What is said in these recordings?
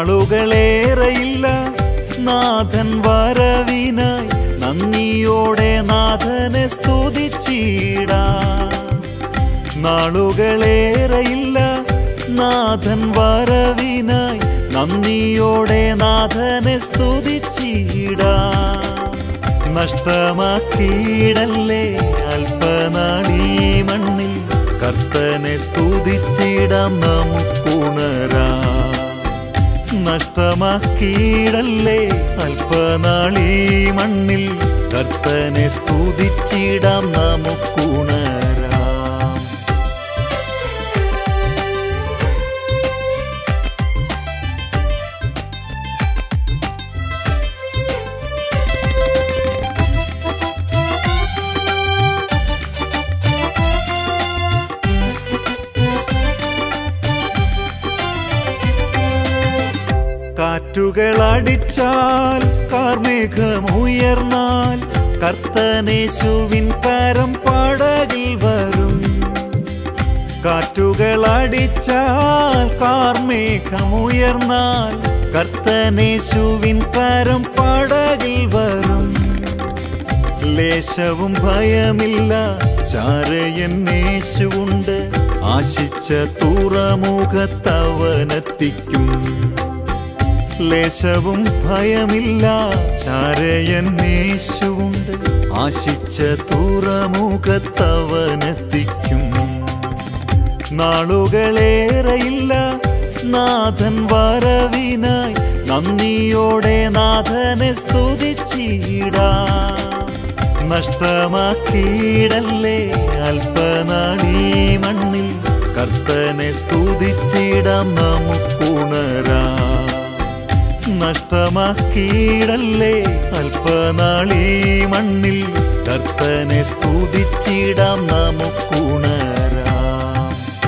നാളുകളേറെയില്ല നാഥൻ വരവിനായി നന്ദിയോടെ നാഥനെ സ്തുതിച്ചിടാം നാളുകളേറെയില്ല നാഥൻ വരവിനായി നന്ദിയോടെ നാഥനെ സ്തുതിച്ചിടാം നഷ്ടമാക്കിയിടല്ലേ അല്പനാളീ മണ്ണിൽ കർത്തനെ സ്തുതിച്ചിടാം നമുക്കുണരാം നഷ്ടമാക്കിയിടല്ലേ അല്പനാളീ മണ്ണിൽ കർത്തനെ സ്തുതിച്ചിടാം നമുക്കുണരാം കാറ്റുകളടിച്ചാൽ കാർമേഘമുയർന്നാൽ കർത്തനേശുവിൻ കരം പടകിൽ വരും കാറ്റുകളടിച്ചാൽ കാർമേഘമുയർന്നാൽ കർത്തനേശുവിൻ കരം പടകിൽ വരും ലേശവും ഭയമില്ല ചാരയന്നേശുണ്ട് ആശിച്ച തുറമുഖത്തവനെത്തിക്കും ലേശവും ഭയമില്ല ചാരയന്നേശുണ്ട് ആശിച്ച തുറമുഖത്തവനെത്തിക്കും നാളുകളേറെയില്ല നാഥൻ വരവിനായി നന്ദിയോടെ നാഥനെ സ്തുതിച്ചിടാം നഷ്ടമാക്കിയിടല്ലേ അല്പനാളീ മണ്ണിൽ കർത്തനെ സ്തുതിച്ചിടാം നമുക്കുണരാം നഷ്ടമാക്കിയിടല്ലേ അല്പനാളീ മണ്ണിൽ കർത്തനെ സ്തുതിച്ചിടാം നമുക്കുണരാം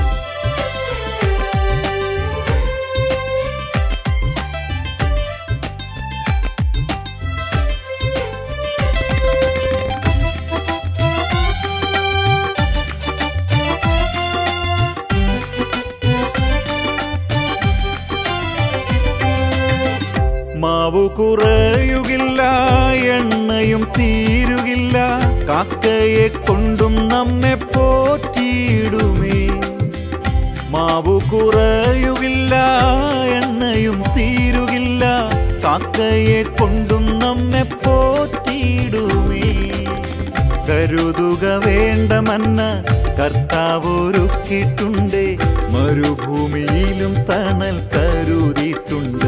മാവു കുറയുകില്ല എണ്ണയും തീരുകില്ല കാക്കയെ കൊണ്ടും നമ്മെ പോറ്റിയിടുമേ മാവു കുറയുകില്ല എണ്ണയും തീരുകില്ല കാക്കയെ കൊണ്ടും നമ്മെ പോറ്റിയിടുമേ കരുതുക വേണ്ട മന്ന കർത്താവ് ഒരുക്കിയിട്ടുണ്ട് മരുഭൂമിയിലും തണൽ കരുതിയിട്ടുണ്ട്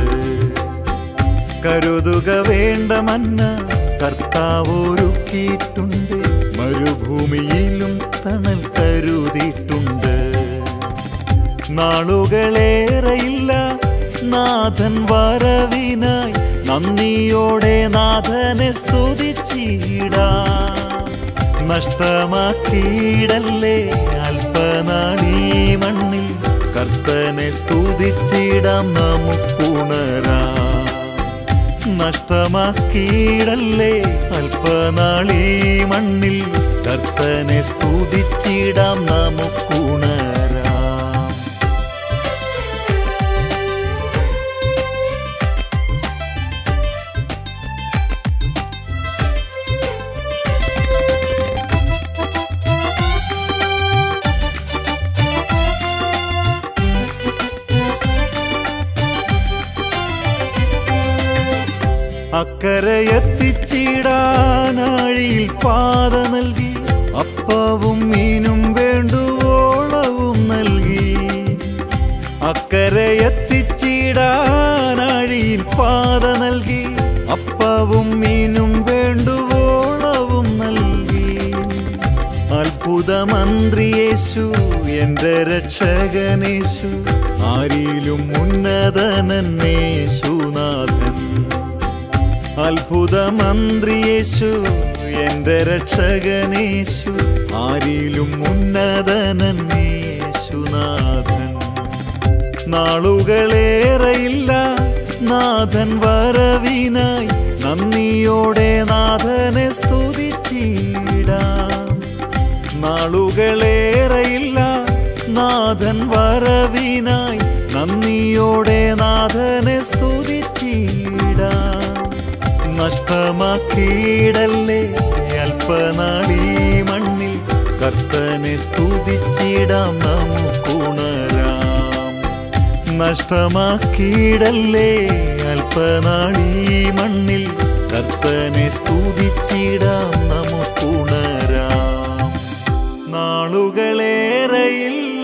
കരുതുക വേണ്ട മന്ന കർത്താവ് ഒരുക്കിയിട്ടുണ്ട് മരുഭൂമിയിലും തണൽ കരുതിയിട്ടുണ്ട് നാളുകളേറെയില്ല നാഥൻ വരവിനായി നന്ദിയോടെ നാഥനെ സ്തുതിച്ചിടാം നഷ്ടമാക്കിയിടല്ലേ അല്പനാളീ മണ്ണിൽ കർത്തനെ സ്തുതിച്ചിടാം നമുക്കുണരാം നഷ്ടമാക്കിയിടല്ലേ അല്പനാളീ മണ്ണിൽ കർത്തനെ സ്തുതിച്ചിടാം നമുക്കുണരാം അക്കരയെത്തിച്ചിടാനാഴിയിൽ പാത നൽകി അപ്പവും മീനും വേണ്ടുവോളവും നൽകി അക്കരയെത്തിച്ചിടാനാഴിയിൽ പാത നൽകി അപ്പവും മീനും വേണ്ടുവോളവും നൽകി അത്ഭുതമന്ത്രിയേശു എന്റെ രക്ഷകനേശു ആരിലും ഉന്നതനേശുനാഥൻ അത്ഭുതമന്ത്രിയേശു എന്റെ രക്ഷകനേശു ആരിലും ഉന്നതനേശുനാഥൻ നാളുകളേറെയില്ല നാഥൻ വരവിനായി നന്ദിയോടെ നാഥനെ സ്തുതിച്ചിടാം നാളുകളേറെയില്ല നാഥൻ വരവിനായി നന്ദിയോടെ നാഥനെ സ്തു നഷ്ടമാക്കിയിടല്ലേ അല്പനാളീ മണ്ണിൽ കർത്തനെ സ്തുതിച്ചിടാം നമുക്കുണരാം നഷ്ടമാക്കിയിടല്ലേ അല്പനാളീ മണ്ണിൽ കർത്തനെ സ്തുതിച്ചിടാം നമുക്കുണരാം നാളുകളേറെയില്ല